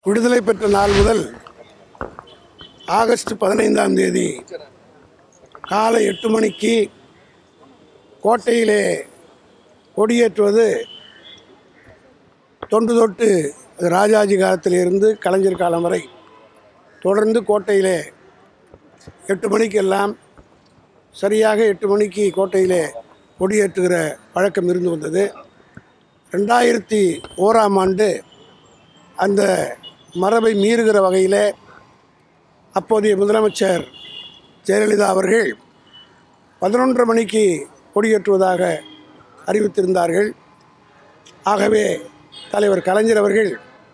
விடுதலை பெற்ற நாள் முதல் ஆகஸ்ட் பதினைந்தாம் தேதி காலை எட்டு மணிக்கு கோட்டையிலே கொடியேற்றுவது தொன்று தொட்டு அது ராஜாஜி காலத்திலிருந்து கலைஞர் காலம் வரை தொடர்ந்து கோட்டையிலே எட்டு மணிக்கெல்லாம் சரியாக எட்டு மணிக்கு கோட்டையிலே கொடியேற்றுகிற பழக்கம் இருந்து வந்தது ரெண்டாயிரத்தி ஓராம் ஆண்டு அந்த மரபை மீறுகிற வகையில் அப்போதைய முதலமைச்சர் ஜெயலலிதா அவர்கள் பதினொன்றரை மணிக்கு கொடியேற்றுவதாக அறிவித்திருந்தார்கள் ஆகவே தலைவர் கலைஞர் அவர்கள்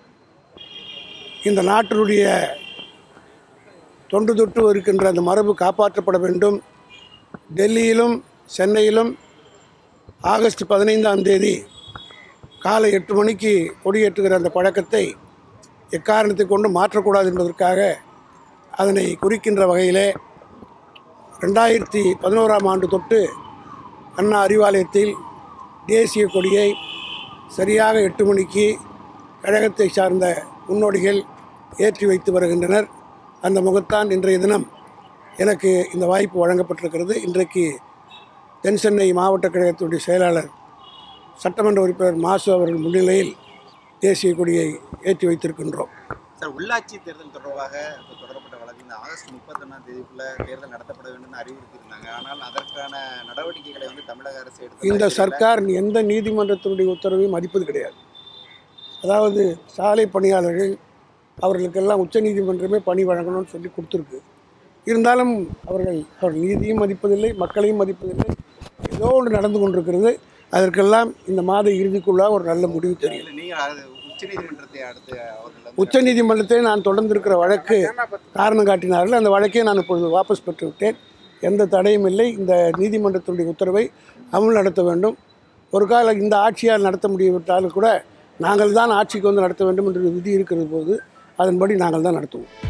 இந்த நாட்டினுடைய தொன்று தொட்டு இருக்கின்ற அந்த மரபு காப்பாற்றப்பட வேண்டும் டெல்லியிலும் சென்னையிலும் ஆகஸ்ட் பதினைந்தாம் தேதி காலை எட்டு மணிக்கு கொடியேற்றுகிற அந்த பழக்கத்தை எக்காரணத்தை கொண்டு மாற்றக்கூடாது என்பதற்காக அதனை குறிக்கின்ற வகையிலே ரெண்டாயிரத்தி பதினோராம் ஆண்டு தொட்டு அண்ணா அறிவாலயத்தில் தேசிய கொடியை சரியாக எட்டு மணிக்கு கழகத்தை சார்ந்த முன்னோடிகள் ஏற்றி வைத்து வருகின்றனர் அந்த முகத்தான் இன்றைய தினம் எனக்கு இந்த வாய்ப்பு வழங்கப்பட்டிருக்கிறது இன்றைக்கு தென் சென்னை மாவட்ட கழகத்துடைய செயலாளர் சட்டமன்ற உறுப்பினர் மாசு அவர்கள் முன்னிலையில் தேசிய கொடியை ஏற்றி வைத்திருக்கின்றோம் சார் உள்ளாட்சி தேர்தல் தொடர்பாக இப்போ தொடரப்பட்ட வழக்கு இந்த ஆகஸ்ட் முப்பத்தொன்னாம் தேதிக்குள்ள தேர்தல் நடத்தப்பட வேண்டும் அறிவுறுத்தியிருந்தாங்க ஆனால் அதற்கான நடவடிக்கைகளை வந்து தமிழக அரசு எடுத்து இந்த சர்க்கார் எந்த நீதிமன்றத்தினுடைய உத்தரவையும் மதிப்பது கிடையாது அதாவது சாலை பணியாளர்கள் அவர்களுக்கெல்லாம் உச்சநீதிமன்றமே பணி வழங்கணும்னு சொல்லி கொடுத்துருக்கு இருந்தாலும் அவர்கள் அவர் நீதியும் மதிப்பதில்லை மக்களையும் மதிப்பதில்லை ஏதோ ஒன்று நடந்து கொண்டிருக்கிறது அதற்கெல்லாம் இந்த மாத இறுதிக்குள்ளாக ஒரு நல்ல முடிவு தெரியும் இல்லை நீங்கள் அது உச்சநீதிமன்றத்தை அடுத்து அவர்கள் வந்து உச்சநீதிமன்றத்தை நான் தொடர்ந்து இருக்கிற வழக்கு காரணம் காட்டினார்கள் அந்த வழக்கை நான் இப்பொழுது வாபஸ் பெற்று விட்டேன் எந்த தடையும் இல்லை இந்த நீதிமன்றத்தினுடைய உத்தரவை அமல் நடத்த வேண்டும் ஒரு கால இந்த ஆட்சியால் நடத்த முடியவிட்டாலும் கூட நாங்கள் தான் ஆட்சிக்கு வந்து நடத்த வேண்டும் என்ற விதி இருக்கிறது போது அதன்படி நாங்கள் தான் நடத்துவோம்